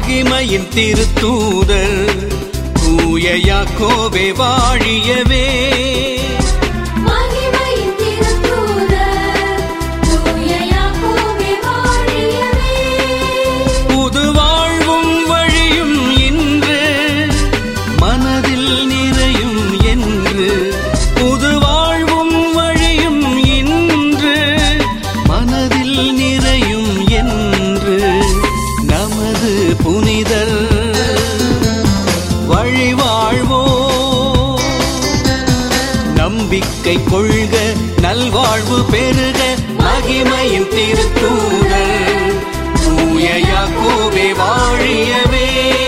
மகிமையின் திருத்தூதர் தூய யாக்கோபே வாழியவே மகிமையின் திருத்தூதர் தூய யாக்கோபே வாழியவே புது வாழ்வும் வழியும் இன்று மனதில் நிறையும் என்று புது வாழ்வும் வழியும் இன்று மனதில் நிறையும் என்று நமது புனிதர் வழி வாழ்வோ நம்பிக்கை கொள்க நல்வாழ்வு பெருக மகிமையின் திருத்தூதர் தூய யாக்கோபே வாழியவே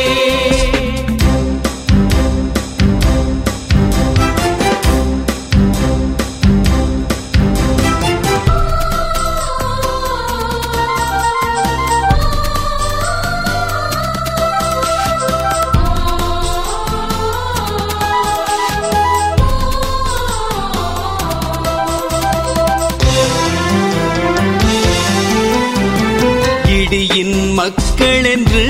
இடியின் மக்கள் என்று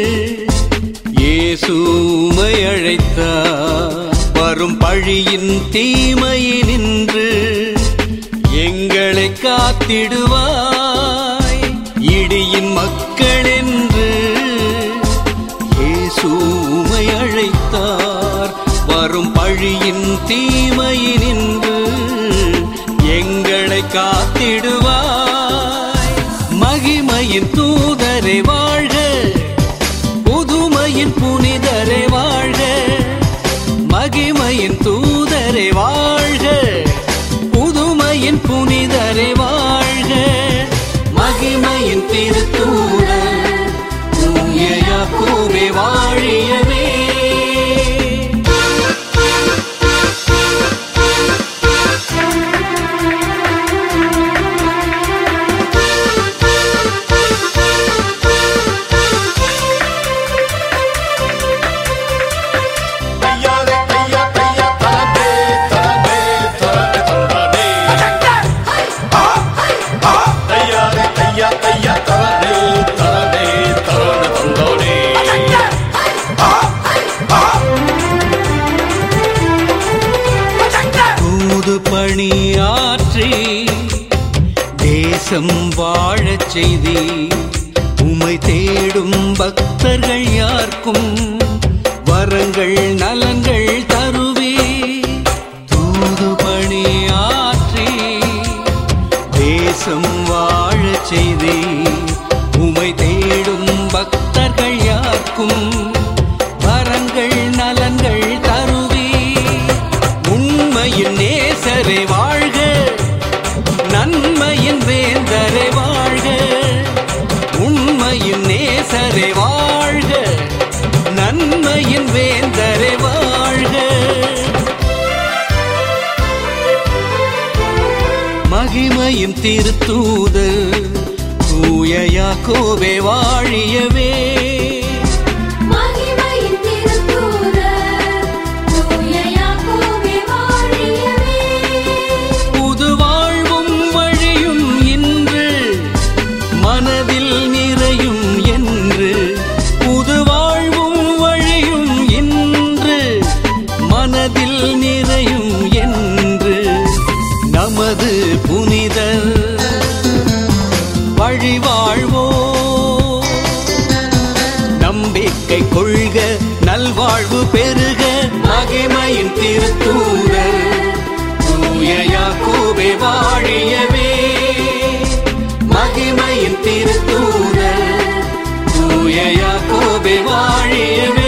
இயேசுமை அழைத்தார் வரும் பழியின் தீமையினின்று எங்களை காத்திடுவாய் இடியின் மக்கள் என்று இயேசுமை அழைத்தார் வரும் பழியின் தீமையினின்று எங்களை காத்திடுவாய் மகிமையின் தூதரை வாழ்க புதுமையின் புனிதரை வாழ்க மகிமையின் தூதரை வாழ்க புதுமையின் புனிதரை வாழ்க மகிமையின் திருத்தூதர் தூய யாக்கோபே வாழியவே தையாரே தையா தையா தரதே தரதே தரதே தந்தானே தையாரே தையா தையா தரதே தரதே தரதே தந்தானே தூது பணியாற்றி தேசம் வாழச் செய்தி உமை தேடும் பக்தர்கள் யாருக்கும் வரங்கள் நலங்கள் தருவே தூது பணியாற்றி தேசம் வாழச் செய்தி உமை தேடும் பக்தர்கள் யாருக்கும் வரங்கள் நலன்கள் தருவே உண்மையின் நேசரை வாழ்க நன்மையின் வேந்தரை வாழ்க உண்மையின் நேசரை வாழ்க நன்மையின் வேந்தரை வாழ்க மகிமையின் திருத்தூதர் தூய யாக்கோபே வாழியவே மகிமையின் திருத்தூதர் தூய யாக்கோபே வாழியவே புது வாழ்வும் வழியும் இன்று மனதில் நிறையும் என்று புது வாழ்வும் வழியும் இன்று மனதில் நிறையும் என்று நமது புனிதர் வழி வாழ்வோ நம்பிக்கை கொள்க நல்வாழ்வு பெருக மகிமையின் திருத்தூதர் தூய யாக்கோபே வாழியவே மகிமையின் திருத்தூதர் தூய யாக்கோபே வாழியவே